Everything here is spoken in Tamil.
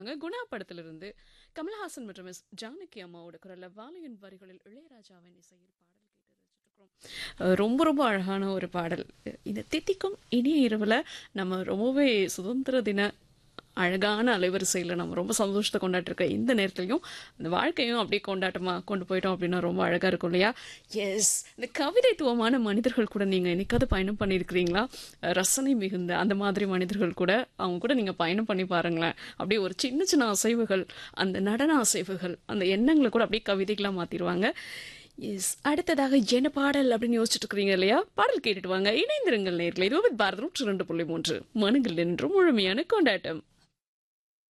குணா படத்திலிருந்து கமல்ஹாசன் மற்றும் எஸ் ஜானகி அம்மாவோட குரல்ல வாலியின் வரிகளில் இளையராஜாவின் இசையில் பாடல் கேட்டு ரசிச்சிருக்கிறோம். அஹ் ரொம்ப ரொம்ப அழகான ஒரு பாடல் இந்த தித்திக்கும் இனிய இரவுல நம்ம ரொம்பவே சுதந்திர தின அழகான அலைவரிசையில் நம்ம ரொம்ப சந்தோஷத்தை கொண்டாட்டிருக்க இந்த நேரத்துலையும் அந்த வாழ்க்கையும் அப்படியே கொண்டாட்டமா கொண்டு போயிட்டோம் அப்படின்னா ரொம்ப அழகா இருக்கும் இல்லையா எஸ் இந்த கவிதைத்துவமான மனிதர்கள் கூட நீங்க என்னைக்காவது பயணம் பண்ணியிருக்கிறீங்களா அஹ் ரசனை மிகுந்த அந்த மாதிரி மனிதர்கள் கூட அவங்க கூட நீங்க பயணம் பண்ணி பாருங்களேன் அப்படியே ஒரு சின்ன சின்ன அசைவுகள் அந்த நடன அசைவுகள் அந்த எண்ணங்களை கூட அப்படியே கவிதைகளா மாத்திடுவாங்க எஸ் அடுத்ததாக என்ன பாடல் அப்படின்னு யோசிச்சுட்டு இருக்கிறீங்க இல்லையா பாடல் கேட்டுட்டு வாங்க இணைந்திருங்கள் நேர்களை இருபது பாரத நூற்று ரெண்டு புள்ளி மூன்று மனுங்கள் என்றும் முழுமையான கொண்டாட்டம்